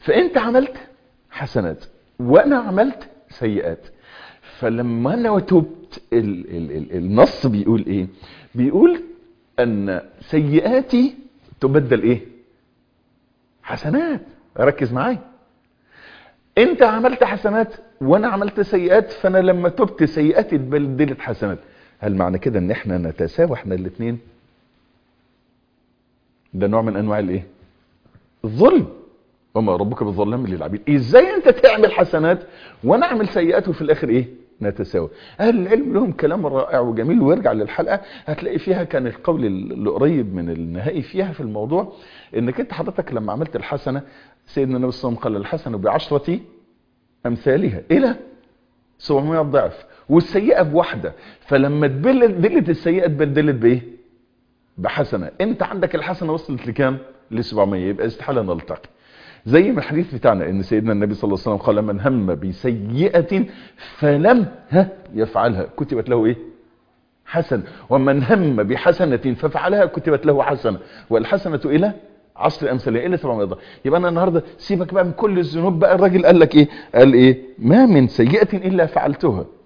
فانت عملت حسنات وانا عملت سيئات فلما انا تبت ال ال ال النص بيقول ايه بيقول ان سيئاتي تبدل ايه حسنات ركز معايا انت عملت حسنات وانا عملت سيئات فانا لما تبت سيئاتي اتبدلت حسنات هل معنى كده ان احنا نتساوى احنا الاثنين ده نوع من انواع الايه الظلم وما ربك بالظلام للعبيد ازاي انت تعمل حسنات وانا اعمل سيئات وفي الاخر ايه نتساوى اهل العلم لهم كلام رائع وجميل ويرجع للحلقه هتلاقي فيها كان القول اللي قريب من النهائي فيها في الموضوع انك انت حضرتك لما عملت الحسنه سيدنا النبي صلى الله عليه وسلم قال الحسنه بعشره امثالها الى 700 ضعف والسيئه بواحده فلما تبدلت السيئه اتبدلت بايه بحسنه انت عندك الحسنه وصلت لكام ل 700 يبقى استحاله نلتقي زي ما الحديث بتاعنا ان سيدنا النبي صلى الله عليه وسلم قال من هم بسيئة فلم ها يفعلها كتبت له ايه حسن ومن هم بحسنة ففعلها كتبت له حسنة والحسنة الى عشر امثالها الى 700 ضعف يبقى انا النهارده سيبك بقى من كل الذنوب بقى الراجل قال لك ايه قال ايه ما من سيئة الا فعلتها